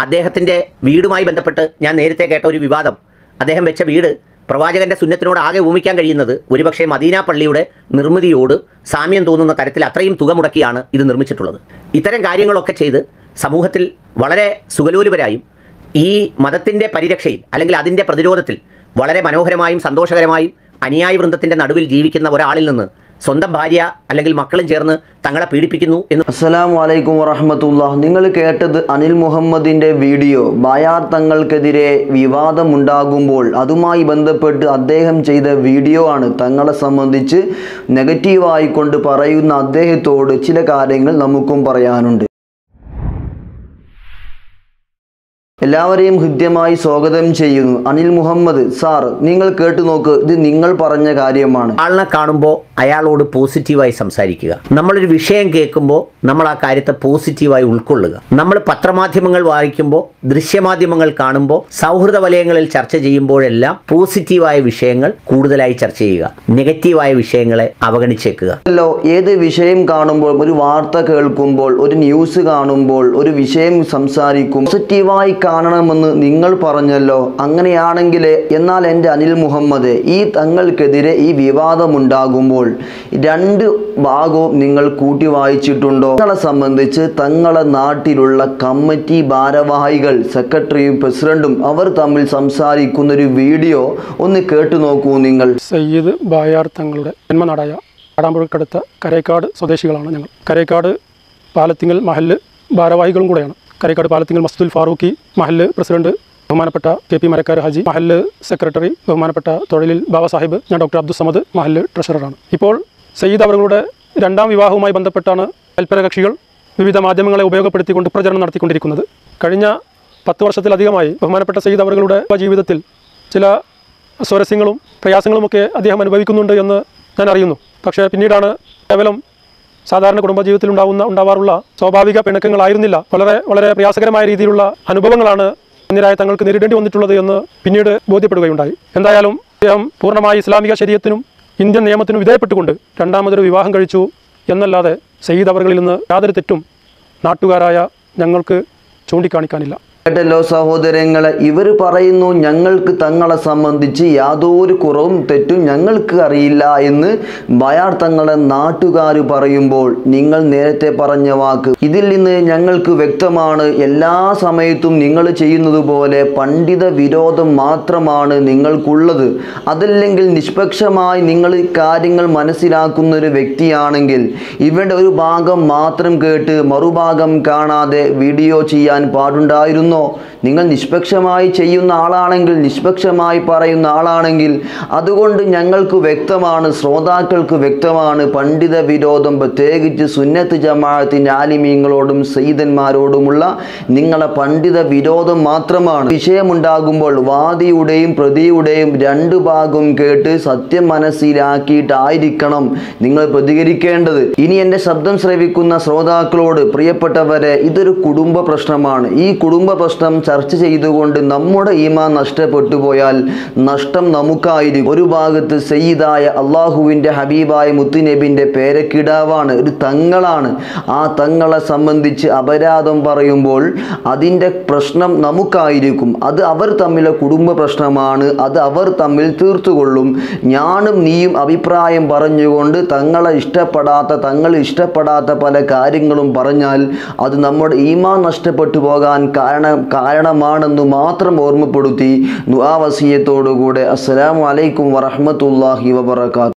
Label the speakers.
Speaker 1: അദ്ദേഹത്തിൻ്റെ വീടുമായി ബന്ധപ്പെട്ട് ഞാൻ നേരത്തെ കേട്ട ഒരു വിവാദം അദ്ദേഹം വെച്ച വീട് പ്രവാചകന്റെ സുന്നത്തിനോട് ആകെ ഊമിക്കാൻ കഴിയുന്നത് ഒരുപക്ഷെ മദീന പള്ളിയുടെ നിർമ്മിതിയോട് സാമ്യം തോന്നുന്ന തരത്തിൽ അത്രയും തുക മുടക്കിയാണ് ഇത് നിർമ്മിച്ചിട്ടുള്ളത് ഇത്തരം കാര്യങ്ങളൊക്കെ ചെയ്ത് സമൂഹത്തിൽ വളരെ സുഖലോലുപരായും ഈ മതത്തിൻ്റെ പരിരക്ഷയിൽ അല്ലെങ്കിൽ അതിൻ്റെ പ്രതിരോധത്തിൽ വളരെ മനോഹരമായും സന്തോഷകരമായും അനുയായി വൃന്ദത്തിൻ്റെ നടുവിൽ ജീവിക്കുന്ന ഒരാളിൽ നിന്ന് സ്വന്തം ഭാര്യ അല്ലെങ്കിൽ മക്കളും ചേർന്ന് തങ്ങളെ പീഡിപ്പിക്കുന്നു എന്ന്
Speaker 2: അസ്സലാമു അലൈക്കും വറഹമത്തുള്ള നിങ്ങൾ കേട്ടത് അനിൽ മുഹമ്മദിൻ്റെ വീഡിയോ ബായാർ തങ്ങൾക്കെതിരെ വിവാദമുണ്ടാകുമ്പോൾ അതുമായി ബന്ധപ്പെട്ട് അദ്ദേഹം ചെയ്ത വീഡിയോ ആണ് തങ്ങളെ സംബന്ധിച്ച് നെഗറ്റീവായി കൊണ്ട് പറയുന്ന അദ്ദേഹത്തോട് ചില കാര്യങ്ങൾ നമുക്കും പറയാനുണ്ട് എല്ലാവരെയും ഹൃദ്യമായി സ്വാഗതം ചെയ്യുന്നു അനിൽ മുഹമ്മദ് സാർ നിങ്ങൾ കേട്ടു നോക്ക് ഇത് നിങ്ങൾ പറഞ്ഞ കാര്യമാണ്
Speaker 1: ആളിനെ കാണുമ്പോൾ അയാളോട് പോസിറ്റീവായി സംസാരിക്കുക നമ്മളൊരു വിഷയം കേൾക്കുമ്പോൾ നമ്മൾ ആ കാര്യത്തെ പോസിറ്റീവായി ഉൾക്കൊള്ളുക നമ്മൾ പത്രമാധ്യമങ്ങൾ വായിക്കുമ്പോൾ ദൃശ്യമാധ്യമങ്ങൾ കാണുമ്പോൾ സൗഹൃദ വലയങ്ങളിൽ ചർച്ച ചെയ്യുമ്പോഴെല്ലാം പോസിറ്റീവായ വിഷയങ്ങൾ കൂടുതലായി ചർച്ച ചെയ്യുക നെഗറ്റീവായ വിഷയങ്ങളെ അവഗണിച്ചേക്കുക
Speaker 2: ല്ലോ ഏത് വിഷയം കാണുമ്പോൾ ഒരു വാർത്ത കേൾക്കുമ്പോൾ ഒരു ന്യൂസ് കാണുമ്പോൾ ഒരു വിഷയം സംസാരിക്കും പോസിറ്റീവായി കാണണമെന്ന് നിങ്ങൾ പറഞ്ഞല്ലോ അങ്ങനെയാണെങ്കിൽ എന്നാൽ എൻ്റെ അനിൽ മുഹമ്മദ് ഈ തങ്ങൾക്കെതിരെ ഈ വിവാദമുണ്ടാകുമ്പോൾ രണ്ട് ഭാഗവും നിങ്ങൾ കൂട്ടി വായിച്ചിട്ടുണ്ടോ തങ്ങളെ സംബന്ധിച്ച് തങ്ങളെ നാട്ടിലുള്ള കമ്മിറ്റി ഭാരവാഹികൾ സെക്രട്ടറിയും പ്രസിഡന്റും അവർ തമ്മിൽ സംസാരിക്കുന്ന ഒരു വീഡിയോ ഒന്ന് കേട്ടു നോക്കൂ നിങ്ങൾ
Speaker 3: സയ്യിദ് ബായാർ തങ്ങളുടെ ജന്മനാടായ കാടാമ്പുഴക്കടുത്ത കരേക്കാട് സ്വദേശികളാണ് ഞങ്ങൾ കരേക്കാട് പാലത്തിങ്ങൽ മഹല്ല് ഭാരവാഹികളും കൂടെയാണ് കരേക്കാട് പാലത്തിങ്ങൽ മസ്തുൽ ഫാറൂഖി മഹല്ല് പ്രസിഡന്റ് ബഹുമാനപ്പെട്ട കെ പി മരക്കാർ ഹാജി മഹല്ല് സെക്രട്ടറി ബഹുമാനപ്പെട്ട തൊഴിലിൽ ബാബ സാഹിബ് ഞാൻ ഡോക്ടർ അബ്ദുൽ സമദ് മഹല്ല് ട്രഷററാണ് ഇപ്പോൾ സയ്യിദ് അവരുടെ രണ്ടാം വിവാഹവുമായി ബന്ധപ്പെട്ടാണ് കൽപ്പനകക്ഷികൾ വിവിധ മാധ്യമങ്ങളെ ഉപയോഗപ്പെടുത്തിക്കൊണ്ട് പ്രചരണം നടത്തിക്കൊണ്ടിരിക്കുന്നത് കഴിഞ്ഞ പത്ത് വർഷത്തിലധികമായി ബഹുമാനപ്പെട്ട സയ്യിദ് അവരുടെ ജീവിതത്തിൽ ചില സ്വാരസ്യങ്ങളും പ്രയാസങ്ങളുമൊക്കെ അദ്ദേഹം അനുഭവിക്കുന്നുണ്ട് എന്ന് ഞാൻ അറിയുന്നു പക്ഷേ പിന്നീടാണ് കേവലം സാധാരണ കുടുംബജീവിതത്തിൽ ഉണ്ടാവുന്ന ഉണ്ടാവാറുള്ള സ്വാഭാവിക പിണക്കങ്ങളായിരുന്നില്ല വളരെ വളരെ പ്രയാസകരമായ രീതിയിലുള്ള അനുഭവങ്ങളാണ് അന്യരായ തങ്ങൾക്ക് നേരിടേണ്ടി വന്നിട്ടുള്ളത് എന്ന് പിന്നീട് ബോധ്യപ്പെടുകയുണ്ടായി എന്തായാലും അദ്ദേഹം പൂർണ്ണമായി ഇസ്ലാമിക ശരീരത്തിനും ഇന്ത്യൻ നിയമത്തിനും വിധേയപ്പെട്ടുകൊണ്ട് രണ്ടാമതൊരു വിവാഹം കഴിച്ചു എന്നല്ലാതെ സയ്യിദ് അവറുകളിൽ നിന്ന് യാതൊരു തെറ്റും നാട്ടുകാരായ ഞങ്ങൾക്ക് ചൂണ്ടിക്കാണിക്കാനില്ല
Speaker 2: കേട്ടല്ലോ സഹോദരങ്ങളെ ഇവർ പറയുന്നു ഞങ്ങൾക്ക് തങ്ങളെ സംബന്ധിച്ച് യാതൊരു കുറവും തെറ്റും ഞങ്ങൾക്ക് അറിയില്ല എന്ന് ബയാർ തങ്ങളെ നാട്ടുകാർ പറയുമ്പോൾ നിങ്ങൾ നേരത്തെ പറഞ്ഞ വാക്ക് ഇതിൽ നിന്ന് ഞങ്ങൾക്ക് വ്യക്തമാണ് എല്ലാ സമയത്തും നിങ്ങൾ ചെയ്യുന്നത് പോലെ പണ്ഡിത വിരോധം മാത്രമാണ് നിങ്ങൾക്കുള്ളത് അതല്ലെങ്കിൽ നിഷ്പക്ഷമായി നിങ്ങൾ ഈ കാര്യങ്ങൾ മനസ്സിലാക്കുന്ന ഒരു വ്യക്തിയാണെങ്കിൽ ഇവരുടെ ഒരു ഭാഗം മാത്രം കേട്ട് മറുഭാഗം കാണാതെ വീഡിയോ ചെയ്യാൻ പാടുണ്ടായിരുന്നു ചെയ്യുന്നോ നിങ്ങൾ നിഷ്പക്ഷമായി ചെയ്യുന്ന ആളാണെങ്കിൽ നിഷ്പക്ഷമായി പറയുന്ന ആളാണെങ്കിൽ അതുകൊണ്ട് ഞങ്ങൾക്ക് വ്യക്തമാണ് ശ്രോതാക്കൾക്ക് വ്യക്തമാണ് പണ്ഡിത വിരോധം പ്രത്യേകിച്ച് സുന്നത്ത് ജമാഅത്തിൻ്റെ ആലിമീങ്ങളോടും സയ്യിദന്മാരോടുമുള്ള നിങ്ങളെ പണ്ഡിത വിരോധം മാത്രമാണ് വിഷയമുണ്ടാകുമ്പോൾ വാദിയുടെയും പ്രതിയുടെയും രണ്ട് ഭാഗം കേട്ട് സത്യം മനസ്സിലാക്കിയിട്ടായിരിക്കണം നിങ്ങൾ പ്രതികരിക്കേണ്ടത് ഇനി എൻ്റെ ശബ്ദം ശ്രവിക്കുന്ന ശ്രോതാക്കളോട് പ്രിയപ്പെട്ടവരെ ഇതൊരു കുടുംബ പ്രശ്നമാണ് ഈ കുടുംബ പ്രശ്നം ചർച്ച ചെയ്തുകൊണ്ട് നമ്മുടെ ഈമാൻ നഷ്ടപ്പെട്ടു പോയാൽ നഷ്ടം നമുക്കായിരിക്കും ഒരു ഭാഗത്ത് സയ്യിദായ അള്ളാഹുവിൻ്റെ ഹബീബായ മുത്തുനബിൻ്റെ പേരക്കിടാവാണ് ഒരു തങ്ങളാണ് ആ തങ്ങളെ സംബന്ധിച്ച് അപരാധം പറയുമ്പോൾ അതിൻ്റെ പ്രശ്നം നമുക്കായിരിക്കും അത് അവർ തമ്മിലെ കുടുംബ പ്രശ്നമാണ് അത് അവർ തമ്മിൽ തീർത്തുകൊള്ളും ഞാനും നീയും അഭിപ്രായം പറഞ്ഞുകൊണ്ട് തങ്ങളെ ഇഷ്ടപ്പെടാത്ത തങ്ങൾ ഇഷ്ടപ്പെടാത്ത പല കാര്യങ്ങളും പറഞ്ഞാൽ അത് നമ്മുടെ ഈമാൻ നഷ്ടപ്പെട്ടു പോകാൻ കാരണം കാരണമാണെന്ന് മാത്രം ഓർമ്മപ്പെടുത്തി ദുആ വസിയത്തോടുകൂടെ അസ്സലാമു അലൈക്കും വറഹ്മത്തുള്ളാഹി വബറകാത്ത്